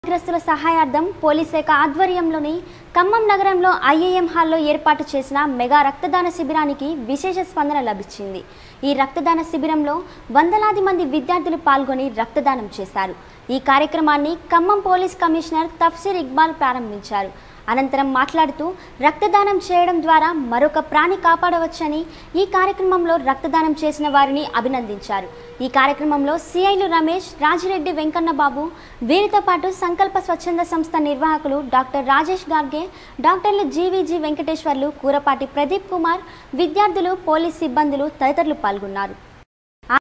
వ్యాధిగ్రస్తుల సహాయార్థం police శాఖ ఆధ్వర్యంలోని ఖమ్మం నగరంలో ఐఏఎం హాల్లో ఏర్పాటు చేసిన మెగా రక్తదాన శిబిరానికి విశేష స్పందన లభించింది ఈ రక్తదాన శిబిరంలో వందలాది మంది విద్యార్థులు పాల్గొని రక్తదానం చేశారు ఈ కార్యక్రమాన్ని ఖమ్మం పోలీస్ కమిషనర్ తఫ్సీర్ ఇక్బాల్ ప్రారంభించారు అనంతరం మాట్లాడుతూ రక్తదానం చేయడం ద్వారా మరొక ప్రాణి కాపాడవచ్చని ఈ కార్యక్రమంలో రక్తదానం చేసిన వారిని అభినందించారు ఈ కార్యక్రమంలో సిఐలు రమేష్ రాజిరెడ్డి వెంకన్న బాబు వీరితో పాటు సంకల్ప స్వచ్ఛంద సంస్థ నిర్వాహకులు డాక్టర్ రాజేష్ గార్గే డాక్టర్లు జీవీజీ వెంకటేశ్వర్లు కూరపాటి ప్రదీప్ కుమార్ విద్యార్థులు పోలీస్ సిబ్బందులు తదితరులు పాల్గొన్నారు